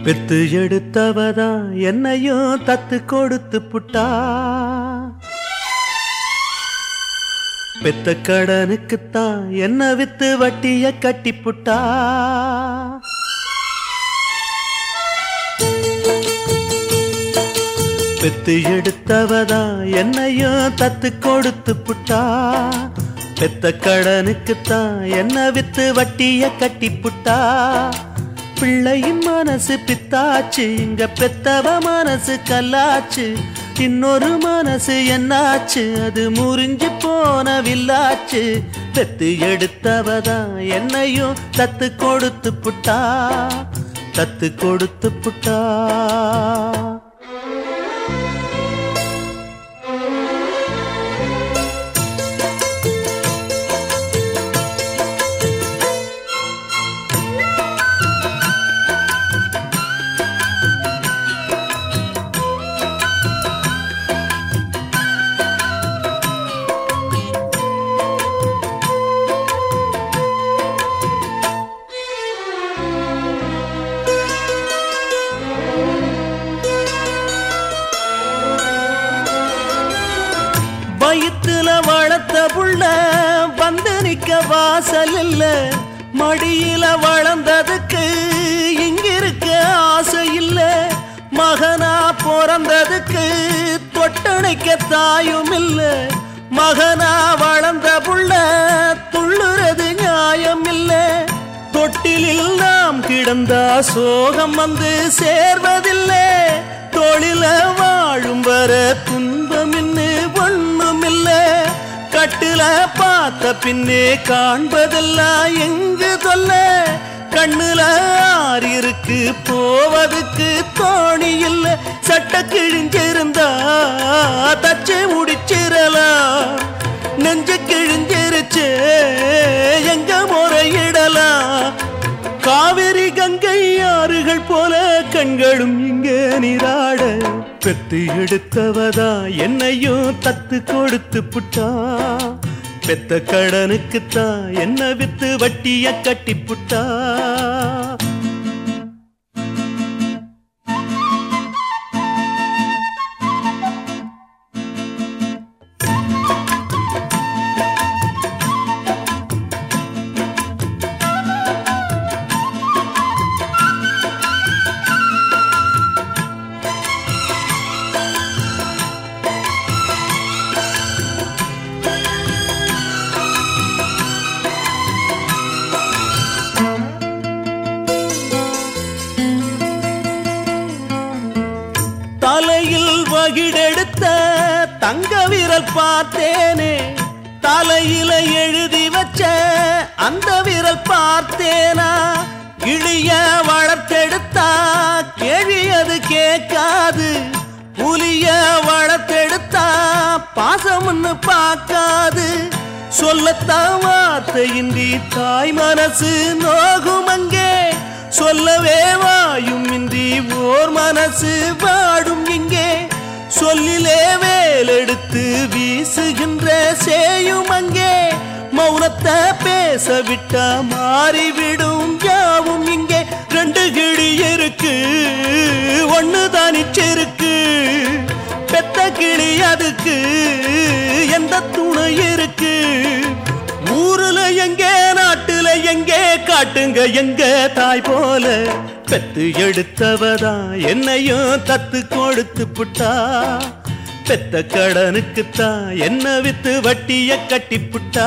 பெத்து எடுத்தவதா என்னையும் தத்து கொடுத்து புட்டா பெத்த கடனுக்குத்தான் என்ன வித்து வட்டிய கட்டி புட்டா பெத்து எடுத்தவதா என்னையும் தத்து கொடுத்து புட்டா பெத்த கடனுக்குத்தான் என்ன வித்து வட்டிய கட்டி புட்டா பிள்ளையின் மனசு பித்தாச்சு இங்க பெத்தவ மனசு கல்லாச்சு இன்னொரு மனசு என்னாச்சு அது முறிஞ்சு போன வில்லாச்சு பெத்து எடுத்தவதா என்னையும் தத்து கொடுத்து புட்டா தத்து கொடுத்து புட்டா வயிற்றுல வளர்த்த புள்ள வந்து நிக்க வாசல் இல்ல மடியில வளர்ந்ததுக்கு இங்கிருக்க ஆசை இல்ல மகனா பிறந்ததுக்கு தொட்டணைக்க தாயும் இல்ல மகனா வளர்ந்த புள்ள துள்ளுறது நியாயம் இல்ல தொட்டிலில் நாம் கிடந்தா சோகம் வந்து சேர்வதில்லை தொழில வாழும் வர துன்பம் இன்னு ஒண்ணுமில்ல கட்டுல பார்த்த பின்னே காண்பதெல்லாம் எங்கு தொல்ல கண்ணுல ஆறு இருக்கு போவதுக்கு தோணி இல்ல சட்ட கிழிஞ்சிருந்தா தச்சு முடிச்சிடலாம் நெஞ்சு கிழிஞ்சிருச்சு எங்க முறையிடலாம் காவிரி கங்கை ஆறுகள் போல கண்களும் இங்க நீராட பெத்து எடுத்தவதா என்னையும் தத்து கொடுத்து புட்டா பெத்த கடனுக்குத்தான் என்ன வித்து வட்டிய கட்டி புட்டா தலையில் வகிடெடுத்த தங்க விரல் பார்த்தேனே தலையில எழுதி வச்ச அந்த விரல் பார்த்தேனா கிளிய வளர்த்தெடுத்தா கேள்வி அது கேட்காது புலிய வளர்த்தெடுத்தா பாசம்னு பார்க்காது சொல்லத்தான் வார்த்தையின்றி தாய் மனசு நோகும் அங்கே சொல்லவே வாயும் இன்றி ஓர் மனசு வாடும் இங்கே சொல்லிலே வேலெடுத்து வீசுகின்ற சேயும் அங்கே மௌனத்தை பேச விட்டா மாறிவிடும் யாவும் இங்கே ரெண்டு கிளி இருக்கு ஒண்ணு தானிச்சிருக்கு பெத்த கிளி அதுக்கு எந்த துணை இருக்கு ஊருல எங்கே நாட்டுல எங்கே காட்டுங்க எங்க தாய் போல பெத்து எடுத்தவதா என்னையும் தத்து கொடுத்து புட்டா பெத்த கடனுக்குத்தான் என்ன வித்து வட்டிய கட்டி புட்டா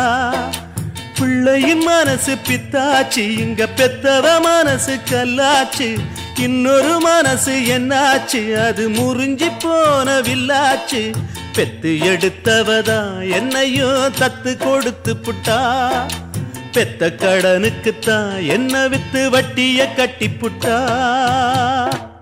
பிள்ளையின் மனசு பித்தாச்சு இங்க பெத்தவ மனசு கல்லாச்சு இன்னொரு மனசு என்னாச்சு அது முறிஞ்சி போன வில்லாச்சு பெத்து எடுத்தவதா என்னையும் தத்து கொடுத்து புட்டா பெத்த கடனுக்குத்தான் என்ன வித்து வட்டிய கட்டி புட்டா